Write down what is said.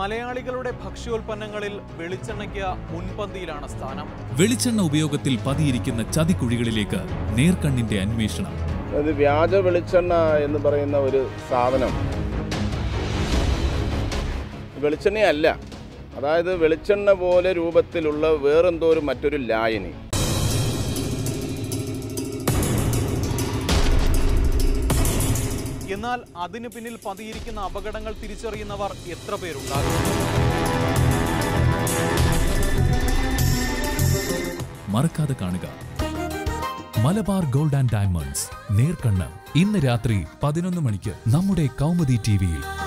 മലയാളികളുടെ ഭക്ഷ്യോൽപ്പന്നങ്ങളിൽ വെളിച്ചെണ്ണയ്ക്ക് മുൻപന്തിയിലാണ് സ്ഥാനം വെളിച്ചെണ്ണ ഉപയോഗത്തിൽ പതിയിരിക്കുന്ന ചതിക്കുഴികളിലേക്ക് നേർക്കണ്ണിന്റെ അന്വേഷണം അത് വ്യാജ വെളിച്ചെണ്ണ എന്ന് പറയുന്ന ഒരു സാധനം വെളിച്ചെണ്ണയല്ല അതായത് വെളിച്ചെണ്ണ പോലെ രൂപത്തിലുള്ള വേറെന്തോ ഒരു മറ്റൊരു ലായനി എന്നാൽ അതിനു പിന്നിൽ പതിയിരിക്കുന്ന അപകടങ്ങൾ തിരിച്ചറിയുന്നവർ എത്ര പേരുണ്ടാകും മറക്കാതെ കാണുക മലബാർ ഗോൾഡ് ആൻഡ് ഡയമണ്ട്സ് നേർക്കണ്ണ് ഇന്ന് രാത്രി പതിനൊന്ന് മണിക്ക് നമ്മുടെ കൗമുദി ടിവിയിൽ